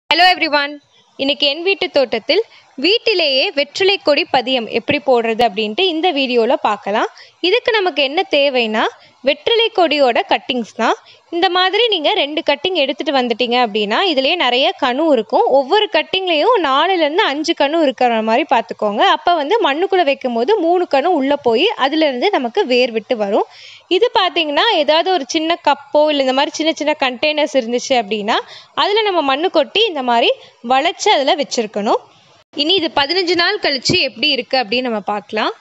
hello everyone இன்னைக்கு என் வீட்டு தோட்டத்தில் வீட்டிலேயே வெற்றிலை கொடி பதியம் எப்படி போடுறது அப்படின்ட்டு இந்த வீடியோவில் பார்க்கலாம் இதுக்கு நமக்கு என்ன தேவைன்னா வெற்றிலை கொடியோட கட்டிங்ஸ் தான் இந்த மாதிரி நீங்கள் ரெண்டு கட்டிங் எடுத்துகிட்டு வந்துட்டீங்க அப்படின்னா இதுலேயே நிறைய கணு இருக்கும் ஒவ்வொரு கட்டிங்லேயும் நாலுலேருந்து அஞ்சு கணு இருக்கிற மாதிரி பார்த்துக்கோங்க அப்போ வந்து மண்ணுக்குள்ளே வைக்கும் போது மூணு கணு உள்ளே போய் அதுலேருந்து நமக்கு வேர் விட்டு வரும் இது பார்த்தீங்கன்னா ஏதாவது ஒரு சின்ன கப்போ இல்லை இந்த மாதிரி சின்ன சின்ன கண்டெய்னர்ஸ் இருந்துச்சு அப்படின்னா அதில் நம்ம மண்ணு கொட்டி இந்த மாதிரி வளைச்சு அதில் வச்சுருக்கணும் இனி இது பதினஞ்சு நாள் கழித்து எப்படி இருக்குது அப்படின்னு நம்ம பார்க்கலாம்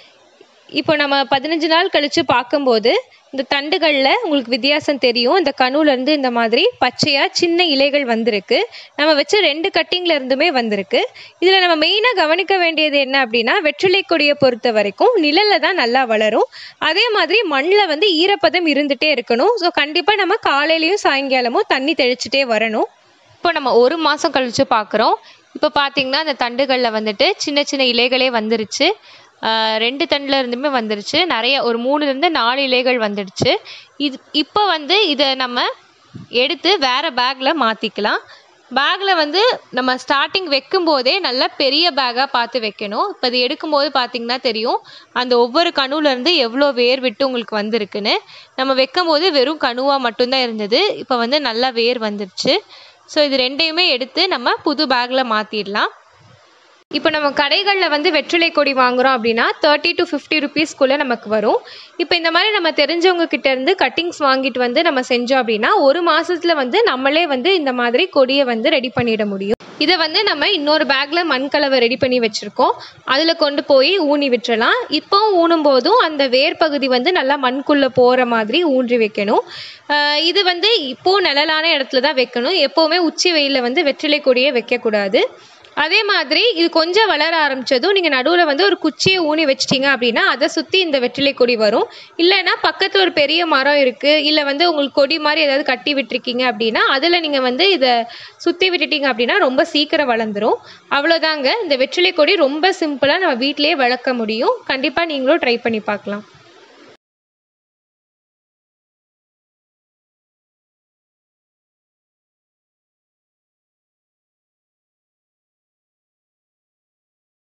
இப்போ நம்ம பதினஞ்சு நாள் கழித்து பார்க்கும்போது இந்த தண்டுகளில் உங்களுக்கு வித்தியாசம் தெரியும் இந்த கணுலேருந்து இந்த மாதிரி பச்சையாக சின்ன இலைகள் வந்திருக்கு நம்ம வச்ச ரெண்டு கட்டிங்ல இருந்துமே வந்திருக்கு இதில் நம்ம மெயினாக கவனிக்க வேண்டியது என்ன அப்படின்னா வெற்றிலை கொடியை பொறுத்த வரைக்கும் நிழலில் தான் நல்லா வளரும் அதே மாதிரி மண்ணில் வந்து ஈரப்பதம் இருந்துகிட்டே இருக்கணும் ஸோ கண்டிப்பாக நம்ம காலையிலையும் சாயங்காலமும் தண்ணி தெளிச்சிட்டே வரணும் இப்போ நம்ம ஒரு மாதம் கழித்து பார்க்குறோம் இப்போ பார்த்தீங்கன்னா அந்த தண்டுகளில் வந்துட்டு சின்ன சின்ன இலைகளே வந்துருச்சு ஆஹ் ரெண்டு தண்டில் இருந்துமே வந்துருச்சு நிறைய ஒரு மூணுலேருந்து நாலு இலைகள் வந்துடுச்சு இது இப்போ வந்து இதை நம்ம எடுத்து வேறு பேக்கில் மாற்றிக்கலாம் பேக்கில் வந்து நம்ம ஸ்டார்டிங் வைக்கும்போதே நல்லா பெரிய பேக்காக பார்த்து வைக்கணும் இப்போ இது எடுக்கும்போது பார்த்தீங்கன்னா தெரியும் அந்த ஒவ்வொரு கணுலேருந்து எவ்வளோ வேர் விட்டு உங்களுக்கு வந்திருக்குன்னு நம்ம வைக்கும்போது வெறும் கணுவாக மட்டும்தான் இருந்தது இப்போ வந்து நல்லா வேர் வந்துருச்சு ஸோ இது ரெண்டையுமே எடுத்து நம்ம புது பேக்கில் மாற்றிடலாம் இப்போ நம்ம கடைகளில் வந்து வெற்றிலை கொடி வாங்குறோம் அப்படின்னா தேர்ட்டி டு ஃபிஃப்டி ருபீஸ்க்குள்ளே நமக்கு வரும் இப்போ இந்த மாதிரி நம்ம தெரிஞ்சவங்க கிட்ட இருந்து கட்டிங்ஸ் வாங்கிட்டு வந்து நம்ம செஞ்சோம் அப்படின்னா ஒரு மாசத்துல வந்து நம்மளே வந்து இந்த மாதிரி கொடியை வந்து ரெடி பண்ணிட முடியும் இதை வந்து நம்ம இன்னொரு பேக்ல மண் கலவை ரெடி பண்ணி வச்சிருக்கோம் அதில் கொண்டு போய் ஊனி விட்டுறலாம் இப்போ ஊனும் போதும் அந்த வேர் பகுதி வந்து நல்லா மண்குள்ளே போகிற மாதிரி ஊன்றி வைக்கணும் ஆஹ் இது வந்து இப்போ நிழலான இடத்துல தான் வைக்கணும் எப்போவுமே உச்சி வெயிலில் வந்து வெற்றிலை கொடியை வைக்கக்கூடாது அதே மாதிரி இது கொஞ்சம் வளர ஆரம்பிச்சதும் நீங்கள் நடுவில் வந்து ஒரு குச்சியை ஊனி வச்சிட்டீங்க அப்படின்னா அதை சுற்றி இந்த வெற்றிலை கொடி வரும் இல்லைன்னா பக்கத்தில் ஒரு பெரிய மரம் இருக்குது இல்லை வந்து உங்களுக்கு கொடி மாதிரி ஏதாவது கட்டி விட்டுருக்கீங்க அப்படின்னா அதில் நீங்கள் வந்து இதை சுற்றி விட்டுட்டீங்க அப்படின்னா ரொம்ப சீக்கிரம் வளர்ந்துரும் அவ்வளோதாங்க இந்த வெற்றிலை கொடி ரொம்ப சிம்பிளாக நம்ம வீட்டிலேயே வளர்க்க முடியும் கண்டிப்பாக நீங்களும் ட்ரை பண்ணி பார்க்கலாம்